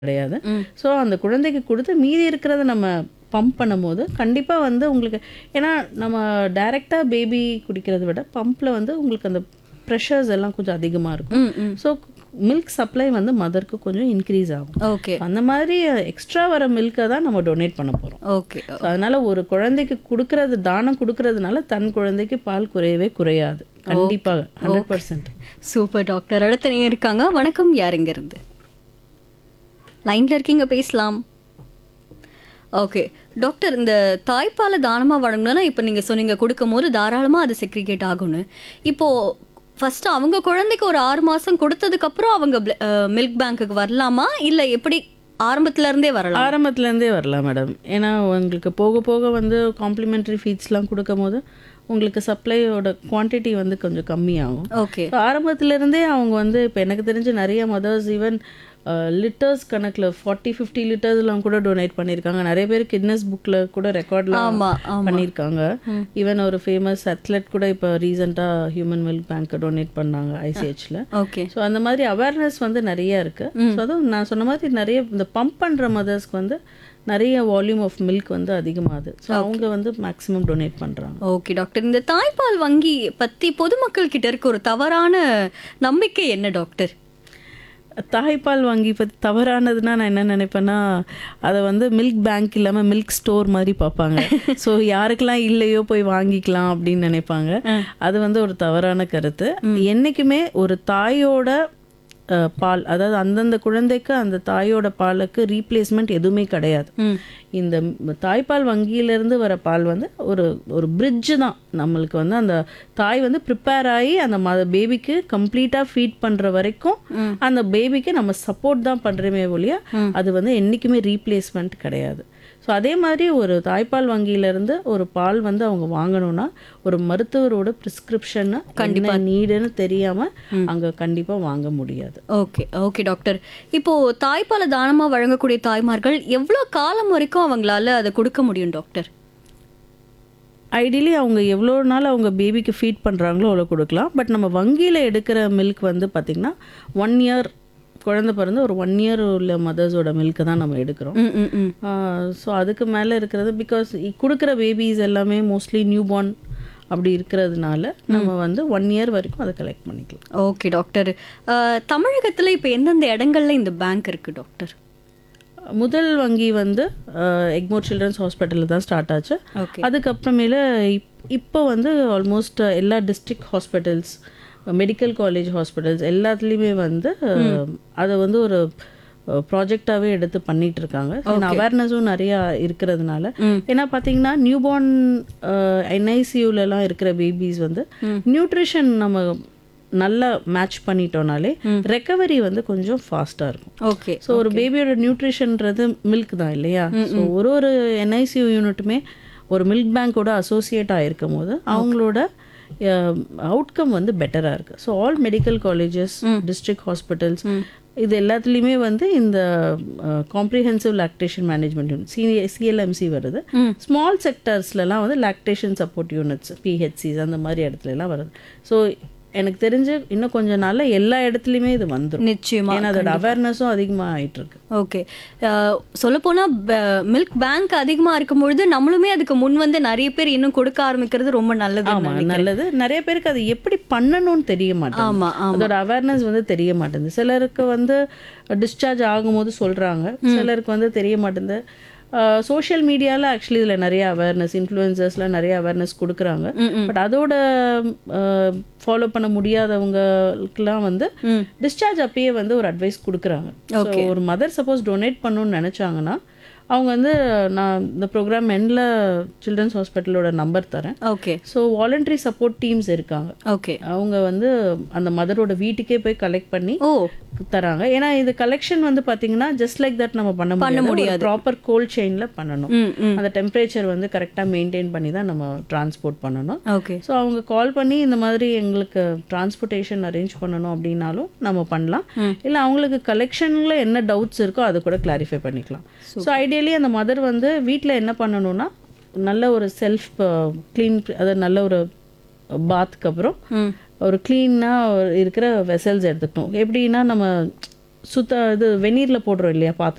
கிடையாது ஸோ அந்த குழந்தைக்கு கொடுத்து மீதி இருக்கிறத நம்ம பம்ப் பண்ணும்போது கண்டிப்பாக வந்து உங்களுக்கு ஏன்னா நம்ம டைரெக்டாக பேபி குடிக்கிறத விட பம்பில் வந்து உங்களுக்கு அந்த ப்ரெஷர்ஸ் எல்லாம் கொஞ்சம் அதிகமாக இருக்கும் ம் ம் ஸோ மில்க் சப்ளை வந்து மதருக்கு கொஞ்சம் இன்க்ரீஸ் ஆகும் ஓகே அந்த மாதிரி எக்ஸ்ட்ரா வர மில்கை தான் நம்ம டொனேட் பண்ண போகிறோம் ஓகே ஸோ அதனால ஒரு குழந்தைக்கு கொடுக்கறது தானம் கொடுக்கறதுனால தன் குழந்தைக்கு பால் குறையவே குறையாது கண்டிப்பாக ஹண்ட்ரட் பர்சன்ட் சூப்பர் டாக்டர் அடுத்த நீங்க இருக்காங்க வணக்கம் யாருங்க இருந்து லைன்ல இருக்கீங்க பேசலாம் ஓகே டாக்டர் இந்த தாய்ப்பாலை தானமா வழங்கணும்னா இப்போ நீங்க சொன்னீங்க கொடுக்கும் போது தாராளமா அது செக்ரிகேட் ஆகும்னு இப்போ ஃபர்ஸ்ட் அவங்க குழந்தைக்கு ஒரு ஆறு மாசம் கொடுத்ததுக்கு அப்புறம் அவங்க மில்க் பேங்க்குக்கு வரலாமா இல்ல எப்படி ஆரம்பத்துல இருந்தே வரலாம் ஆரம்பத்துலேருந்தே வரலாம் மேடம் ஏன்னா உங்களுக்கு போக போக வந்து காம்ப்ளிமெண்ட்ரி ஃபீட்ஸ்லாம் கொடுக்கும் போது உங்களுக்கு சப்ளையோட குவான்டிட்டி வந்து கொஞ்சம் கம்மியாகும் ஓகே ஸோ ஆரம்பத்துலேருந்தே அவங்க வந்து இப்போ எனக்கு தெரிஞ்சு நிறைய மதர்ஸ் ஈவன் லிட்டர்ஸ் கணக்கில் ஃபார்ட்டி ஃபிஃப்டி லிட்டர்ஸ்லாம் கூட டொனேட் பண்ணியிருக்காங்க நிறைய பேர் கிட்னஸ் புக்கில் கூட ரெக்கார்ட்லாம் ஆமா ஆமா பண்ணியிருக்காங்க ஈவன் ஒரு ஃபேமஸ் அத்லெட் கூட இப்போ ரீசெண்டாக ஹியூமன் வெல்த் பேங்க் டொனேட் பண்ணாங்க ஐசிஹெச்சில் ஓகே ஸோ அந்த மாதிரி அவேர்னஸ் வந்து நிறைய இருக்கு ஸோ அதுவும் நான் சொன்ன மாதிரி நிறைய இந்த பம்ப் பண்ணுற மதர்ஸ்க்கு வந்து நிறைய வால்யூம் ஆஃப் மில்க் வந்து அதிகமாகுது ஸோ அவங்க வந்து மேக்ஸிமம் டொனேட் பண்ணுறாங்க ஓகே டாக்டர் இந்த தாய்ப்பால் வங்கி பத்தி பொதுமக்கள் கிட்ட இருக்க ஒரு தவறான நம்பிக்கை என்ன டாக்டர் தாய்ப்பால் வங்கி பற்றி தவறானதுன்னா நான் என்ன நினைப்பேன்னா அதை வந்து மில்க் பேங்க் இல்லாமல் மில்க் ஸ்டோர் மாதிரி பார்ப்பாங்க ஸோ யாருக்கெல்லாம் இல்லையோ போய் வாங்கிக்கலாம் அப்படின்னு நினைப்பாங்க அது வந்து ஒரு தவறான கருத்து என்றைக்குமே ஒரு தாயோட அஹ், பால் அதாவது அந்தந்த குழந்தைக்கு அந்த தாயோட பாலுக்கு ரீப்ளேஸ்மெண்ட் எதுவுமே கிடையாது ம் இந்த ம்- தாய்ப்பால் வங்கியிலேருந்து வர பால் வந்து ஒரு ஒரு பிரிட்ஜு தான் நம்மளுக்கு வந்து அந்த தாய் வந்து ப்ரிப்பேர் ஆகி அந்த ம பேபிக்கு கம்ப்ளீட்டாக ஃபீட் பண்ணுற வரைக்கும் அந்த பேபிக்கு நம்ம சப்போர்ட் தான் பண்ணுறோமே ஒழிய அது வந்து என்றைக்குமே ரீப்ளேஸ்மெண்ட் கிடையாது ஸோ அதே மாதிரி ஒரு தாய்ப்பால் வங்கியிலேருந்து ஒரு பால் வந்து அவங்க வாங்கணும்னா ஒரு மருத்துவரோட ப்ரிஸ்கிரிப்ஷன் கண்டிப்பாக நீடுன்னு தெரியாமல் அங்கே கண்டிப்பாக வாங்க முடியாது ஓகே ஓகே டாக்டர் இப்போ தாய்ப்பாலை தானமா வழங்கக்கூடிய தாய்மார்கள் எவ்வளவு காலம் வரைக்கும் அவங்களால அதை கொடுக்க முடியும் டாக்டர் ஐடியலி அவங்க எவ்வளோ நாள் அவங்க பேபிக்கு ஃபீட் பண்ணுறாங்களோ அவ்வளோ கொடுக்கலாம் பட் நம்ம வங்கியில் எடுக்கிற மில்க் வந்து பார்த்திங்கன்னா ஒன் இயர் குழந்தை பிறந்து ஒரு ஒன் இயர் உள்ள மதர்ஸோட மில்க்கு தான் நம்ம எடுக்கிறோம் ம் ம் ம் ஸோ அதுக்கு மேலே இருக்கிறது பிகாஸ் கொடுக்குற பேபிஸ் எல்லாமே மோஸ்ட்லி நியூ பார்ன் அப்படி இருக்கிறதுனால நம்ம வந்து ஒன் இயர் வரைக்கும் அதை கலெக்ட் பண்ணிக்கலாம் ஓகே டாக்டர் அஹ், தமிழகத்துல இப்போ எந்தெந்த இடங்கள்ல இந்த பேங்க் இருக்கு டாக்டர் முதல் வங்கி வந்து எக்மோர் சில்ட்ரன்ஸ் ஹாஸ்பிட்டலில் தான் ஸ்டார்ட் ஆச்சு ஓகே அதுக்கப்புறமேல இப்- இப்போ வந்து ஆல்மோஸ்ட் எல்லா district hospitals medical college hospitals எல்லாத்துலேயுமே வந்து அதை வந்து ஒரு ப்ராஜெக்டாகவே எடுத்து பண்ணிட்டு இருக்காங்க அவேர்னஸும் நிறையா இருக்கிறதுனால ஏன்னா பார்த்தீங்கன்னா நியூபார்ன் என்ஐசியூலலாம் இருக்கிற பேபிஸ் வந்து நியூட்ரிஷன் நம்ம நல்லா மேட்ச் பண்ணிட்டோம்னாலே ரெக்கவரி வந்து கொஞ்சம் ஃபாஸ்ட்டாக இருக்கும் ஓகே ஸோ ஒரு பேபியோட நியூட்ரிஷன்ன்றது மில்க் தான் இல்லையா ஸோ ஒரு ஒரு என்ஐசியூ யூனிட்டுமே ஒரு மில்க் பேங்கோட அசோசியேட் ஆகிருக்கும் போது அவங்களோட அவுட்கம் வந்து பெட்டராக இருக்குது so all medical colleges district hospitals இது எல்லாத்துலேயுமே வந்து இந்த comprehensive lactation management unit C CLMC வருது ஸ்மால் செக்டர்ஸ்லலாம் வந்து லாக்டேஷன் சப்போர்ட் யூனிட்ஸ் பிஹெச்சிஸ் அந்த மாதிரி இடத்துல எல்லாம் வருது ஸோ எனக்கு தெரிஞ்சு இன்னும் கொஞ்ச நாள்ல எல்லா இடத்துலையுமே இது வந்துடும் நிச்சயமா ஏன்னா அதோட அவேர்னஸும் அதிகமாக ஆயிட்டு இருக்கு ஓகே சொல்லப்போனா மில்க் பேங்க் அதிகமா இருக்கும் பொழுது நம்மளுமே அதுக்கு முன் வந்து நிறைய பேர் இன்னும் கொடுக்க ஆரம்பிக்கிறது ரொம்ப நல்லது ஆமா நல்லது நிறைய பேருக்கு அது எப்படி பண்ணணும்னு தெரிய மாட்டேங்குது ஆமா ஆமா அதோட அவேர்னஸ் வந்து தெரிய மாட்டேங்குது சிலருக்கு வந்து டிஸ்சார்ஜ் ஆகும்போது சொல்றாங்க சிலருக்கு வந்து தெரிய மாட்டேங்குது சோஷியல் மீடியாவில் ஆக்சுவலி இதில் நிறைய அவேர்னஸ் இன்ஃப்ளூயன்சர்ஸ்லாம் நிறைய அவேர்னஸ் கொடுக்குறாங்க பட் அதோட ஃபாலோ பண்ண முடியாதவங்களுக்குலாம் வந்து ம். டிஸ்சார்ஜ் அப்பயே வந்து ஒரு அட்வைஸ் கொடுக்குறாங்க ஸோ ஒரு மதர் சப்போஸ் டொனேட் பண்ணணும்னு நினச்சாங்கன்னா அவங்க வந்து நான் இந்த ப்ரோக்ராம் எண்டில் சில்ட்ரன்ஸ் ஹாஸ்பிட்டலோட நம்பர் தரேன் okay so voluntary support teams இருக்காங்க ஓகே அவங்க வந்து அந்த மதரோட வீட்டுக்கே போய் கலெக்ட் பண்ணி ஓ தராங்க ஏன்னா இது கலெக்ஷன் வந்து பாத்தீங்கன்னா ஜஸ்ட் லைக் தட் நம்ம பண்ண முடியாது ப்ராப்பர் கோல்ட் செயின்ல பண்ணணும் ம் ம் அந்த டெம்பரேச்சர் வந்து கரெக்டாக மெயின்டைன் பண்ணி தான் நம்ம டிரான்ஸ்போர்ட் பண்ணணும் ஓகே ஸோ அவங்க கால் பண்ணி இந்த மாதிரி எங்களுக்கு டிரான்ஸ்போர்ட்டேஷன் அரேஞ்ச் பண்ணணும் அப்படின்னாலும் நம்ம பண்ணலாம் இல்லை அவங்களுக்கு கலெக்ஷனில் என்ன டவுட்ஸ் இருக்கோ அது கூட கிளாரிஃபை பண்ணிக்கலாம் ஸோ ஐடியலி அந்த மதர் வந்து வீட்டில் என்ன பண்ணணும்னா நல்ல ஒரு செல்ஃப் க்ளீன் அதாவது நல்ல ஒரு பாத்துக்கு அப்புறம் ம் ஒரு க்ளீனாக இருக்கிற வெசல்ஸ் எடுத்துக்கணும் எப்படின்னா நம்ம சுத்த இது வெந்நீரில் போடுறோம் இல்லையா பாத்திரம்